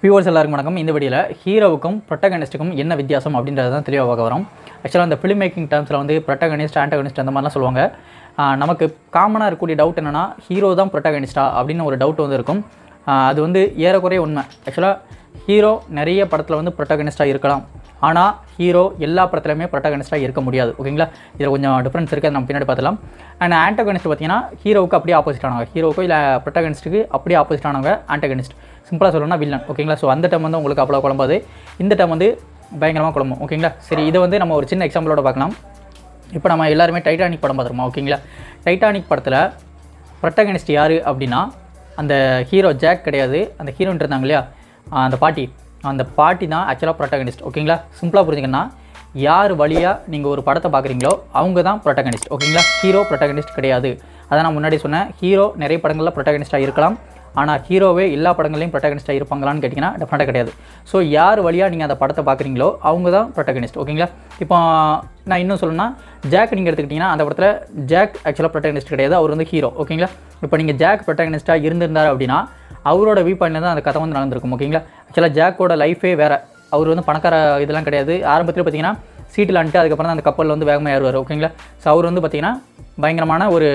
viewers எல்லாருக்கும் வணக்கம் இந்த வீடியோவில் ஹீரோவுக்கும் ப்ரொட்டகனிஸ்ட்டுக்கும் என்ன வித்தியாசம் அப்படின்றது தான் தெளிவாக பார்க்க வரோம் ஆக்சுவலாக அந்த ஃபிலிம் மேக்கிங் டேர்ம்ஸில் வந்து ப்ரொட்டகனிஸ்ட் ஆண்டகனிஸ்ட் அந்த மாதிரிலாம் சொல்லுவாங்க ஆஹ் நமக்கு காமனாக இருக்கக்கூடிய டவுட் என்னென்னா ஹீரோ தான் ப்ரொட்டகனிஸ்டா அப்படின்னு ஒரு டவுட் வந்து இருக்கும் ஆஹ் அது வந்து ஏறக்குறைய உண்மை ஆக்சுவலாக ஹீரோ நிறைய படத்தில் வந்து ப்ரொட்டகனிஸ்ட்டாக இருக்கலாம் ஆனால் ஹீரோ எல்லா படத்துலையுமே ப்ரொட்டகனிஸ்ட்டாக இருக்க முடியாது ஓகேங்களா இதில் கொஞ்சம் டிஃப்ரென்ஸ் இருக்குது அது நம்ம பின்னாடி பார்த்துலாம் அண்ட் ஆண்டகனிஸ்ட் பார்த்தீங்கன்னா ஹீரோவுக்கு அப்படியே ஆப்போசிட் ஆனவங்க ஹீரோவுக்கு இல்லை ப்ரொட்டகனிஸ்ட்டுக்கு அப்படியே ஆப்போசிட் ஆனவங்க ஆண்டகனிஸ்ட் சிம்பிளாக சொல்லணும்னா வில்லன் ஓகேங்களா ஸோ அந்த டைம் வந்து உங்களுக்கு அவ்வளோ குழம்பாது இந்த டைம் வந்து பயங்கரமாக குழம்பும் ஓகேங்களா சரி இதை வந்து நம்ம ஒரு சின்ன எக்ஸாம்பிளோட பார்க்கலாம் இப்போ நம்ம எல்லாருமே டைட்டானிக் படம் பார்த்துருமா ஓகேங்களா டைட்டானிக் படத்தில் ப்ரொட்டகனிஸ்ட் யார் அப்படின்னா அந்த ஹீரோ ஜாக் கிடையாது அந்த ஹீரோயின் இருந்தாங்க இல்லையா ஆஹ் அந்த பாட்டி அந்த பாட்டி தான் ஆக்சுவலாக ப்ரொட்டகனிஸ்ட் ஓகேங்களா சிம்பிளாக புரிஞ்சுக்கன்னா யார் வழியாக நீங்கள் ஒரு படத்தை பார்க்குறீங்களோ அவங்க தான் ப்ரொட்டகனிஸ்ட் ஓகேங்களா ஹீரோ ப்ரொட்டகனிஸ்ட் கிடையாது அதை நான் முன்னாடி சொன்னேன் ஹீரோ நிறைய படங்களில் ப்ரொட்டகனிஸ்ட்டாக இருக்கலாம் ஆனால் ஹீரோவே எல்லா படங்களையும் ப்ரொட்டகனிஸ்ட்டாக இருப்பாங்களான்னு கேட்டிங்கன்னா டெஃபினட்டாக கிடையாது ஸோ யார் வழியாக நீங்கள் அந்த படத்தை பார்க்குறீங்களோ அவங்க தான் ப்ரொட்டகனிஸ்ட் ஓகேங்களா இப்போ நான் இன்னும் சொல்லணும்னா ஜாக் நீங்கள் எடுத்துக்கிட்டிங்கன்னா அந்த படத்தில் ஜாக் ஆக்சுவலாக ப்ரொட்டகனிஸ்ட் கிடையாது அவர் வந்து ஹீரோ ஓகேங்களா இப்போ நீங்கள் ஜாக் ப்ரொட்டகனிஸ்ட்டாக இருந்திருந்தார் அப்படின்னா அவரோட வியூ பாயிண்ட்ல தான் அந்த கதை வந்து நடந்திருக்கும் ஓகேங்களா ஆக்சுவலாக ஜாக்கோட லைஃபே வேறு அவர் வந்து பணக்கார இதெல்லாம் கிடையாது ஆரம்பத்தில் பார்த்தீங்கன்னா சீட்டில் அன்ட்டு அதுக்கப்புறம் தான் அந்த கப்பலில் வந்து வேகமாக ஏறுவார் ஓகேங்களா ஸோ அவர் வந்து பார்த்தீங்கன்னா பயங்கரமான ஒரு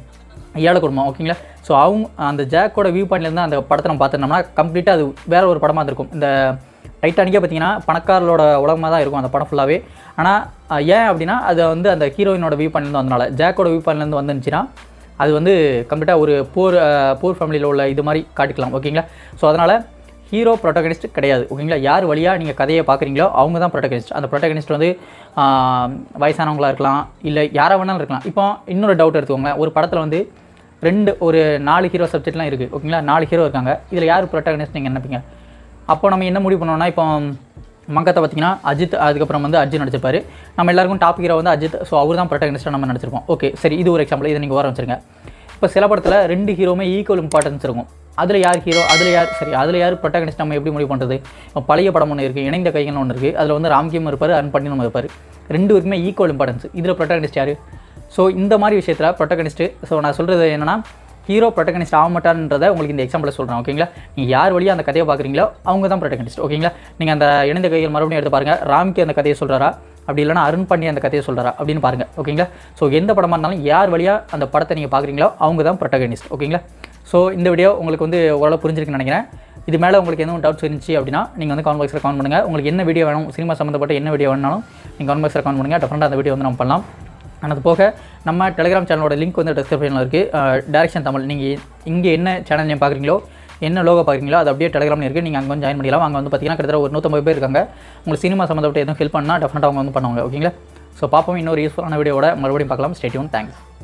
ஏழை குடும்பம் ஓகேங்களா ஸோ அவங்க அந்த ஜாக்கோட வியூ பாயிண்ட்லேருந்து அந்த படத்தை நம்ம பார்த்துருந்தோம்னா கம்ப்ளீட்டாக அது வேற ஒரு படமாக இருக்கும் இந்த டைட்டானிக்கே பார்த்தீங்கன்னா பணக்காரரோட உலகமாக தான் இருக்கும் அந்த படம் ஃபுல்லாகவே ஆனால் ஏன் அப்படின்னா அது வந்து அந்த ஹீரோயினோட வியூ பாயிண்ட்லேருந்து வந்தனால ஜாக்கோட வியூ பாயிண்ட்லேருந்து வந்துருந்துச்சுன்னா அது வந்து கம்ப்ளீட்டாக ஒரு போர் போர் ஃபேமிலியில் உள்ள இது மாதிரி காட்டிக்கலாம் ஓகேங்களா ஸோ அதனால் ஹீரோ ப்ரொட்டகனிஸ்ட் கிடையாது ஓகேங்களா யார் வழியாக நீங்கள் கதையை பார்க்குறீங்களோ அவங்க தான் ப்ரொட்டகனிஸ்ட் அந்த ப்ரொட்டகனிஸ்ட் வந்து ஆஹ், வயசானவங்களா இருக்கலாம் இல்லை யாராக வேணாலும் இருக்கலாம் இப்போ இன்னொரு டவுட் எடுத்துக்கோங்களேன் ஒரு படத்தில் வந்து ரெண்டு ஒரு நாலு ஹீரோ சப்ஜெக்ட்லாம் இருக்குது ஓகேங்களா நாலு ஹீரோ இருக்காங்க இதில் யார் ப்ரொட்டகனிஸ்ட் நீங்கள் நினைப்பீங்க அப்போ நம்ம என்ன முடிவு பண்ணோம்னா இப்போ மங்கத்தை பார்த்தீங்கன்னா அஜித் அதுக்கப்புறம் வந்து அர்ஜுன் நடிச்சிருப்பாரு நம்ம எல்லாருக்கும் டாப் ஹீரோ வந்து அஜித் ஸோ அவர் தான் ப்ரொட்டகனிஸ்ட்டாக நம்ம நடிச்சிருப்போம் ஓகே சரி இது ஒரு எக்ஸாம்பிள் இதை நீங்கள் வர வச்சுருங்க இப்போ சில படத்தில் ரெண்டு ஹீரோவுமே ஈக்குவல் இம்பார்ட்டன்ஸ் இருக்கும் அதில் யார் ஹீரோ அதில் யார் சரி அதில் யார் ப்ரொட்டகனிஸ்ட் நம்ம எப்படி முடிவு பண்ணுறது இப்போ பழைய படம் ஒன்று இருக்குது இணைந்த கைகள் ஒன்று இருக்குது அதில் வந்து ராம்கியம் இருப்பார் அன் பண்ணினும் இருப்பார் ரெண்டு பேருக்குமே ஈக்குவல் இம்பார்ட்டன்ஸ் இதில் ப்ரொட்டகனிஸ்ட் யார் ஸோ இந்த மாதிரி விஷயத்தில் ப்ரொட்டகனிஸ்ட்டு ஸோ நான் சொல்கிறது என்னன்னா ஹீரோ ப்ரொட்டகனிஸ்ட் ஆக மாட்டான்றதை உங்களுக்கு இந்த எக்ஸாம்பிள் சொல்கிறேன் ஓகேங்களா நீங்கள் யார் வழியாக அந்த கதையை பார்க்குறீங்களோ அவங்க தான் ப்ரொட்டகனிஸ்ட் ஓகேங்களா நீங்கள் அந்த இணைந்த கைகள் மறுபடியும் எடுத்து பாருங்கள் ராம்கி அந்த கதையை சொல்கிறாரா அப்படி இல்லைனா அருண் பண்ணி அந்த கதையை சொல்கிறாரா அப்படின்னு பாருங்கள் ஓகேங்களா ஸோ எந்த படமாக இருந்தாலும் யார் வழியாக அந்த படத்தை நீங்கள் பார்க்குறீங்களோ அவங்க தான் ப்ரொட்டகனிஸ்ட் ஓகேங்களா ஸோ இந்த வீடியோ உங்களுக்கு வந்து ஓரளவு புரிஞ்சிருக்குன்னு நினைக்கிறேன் இது மேலே உங்களுக்கு எதுவும் டவுட்ஸ் இருந்துச்சு அப்படின்னா நீங்கள் வந்து காமெண்ட் பாக்ஸில் கமெண்ட் பண்ணுங்கள் உங்களுக்கு என்ன வீடியோ வேணும் சினிமா சம்மந்தப்பட்ட என்ன வீடியோ வேணாலும் நீங்கள் காமெண்ட் பாக்ஸில் கமெண்ட் பண்ணுங்கள் டெஃபரெண்டாக அந்த வீடியோ வந்து நம்ம பண்ணலாம் And அது போக நம்ம டெலிகிராம் சேனலோட லிங்க் வந்து டிஸ்கிரிப்ஷனில் இருக்குது டேரக்ஷன் தமிழ் நீங்கள் இங்கே என்ன சேனல் நேம் பார்க்குறீங்களோ என்ன லோகோ பார்க்குறீங்களோ அது அப்படியே டெலிகிராமில் இருக்குது நீங்கள் அங்கே வந்து ஜாயின் பண்ணிக்கலாம் அங்கே வந்து பார்த்தீங்கன்னா கிட்டத்தட்ட ஒரு நூற்றம்பது பேர் இருக்காங்க உங்களுக்கு சினிமா சம்மந்தப்பட்ட எதுவும் ஹெல்ப் பண்ணால் டெஃபினட்டாக அவங்க வந்து பண்ணுவாங்க ஓகேங்களா ஸோ பார்ப்போம் இன்னொரு யூஸ்ஃபுல்லான வீடியோட மறுபடியும் பார்க்கலாம் ஸ்டேட்யூன் தேங்க்ஸ்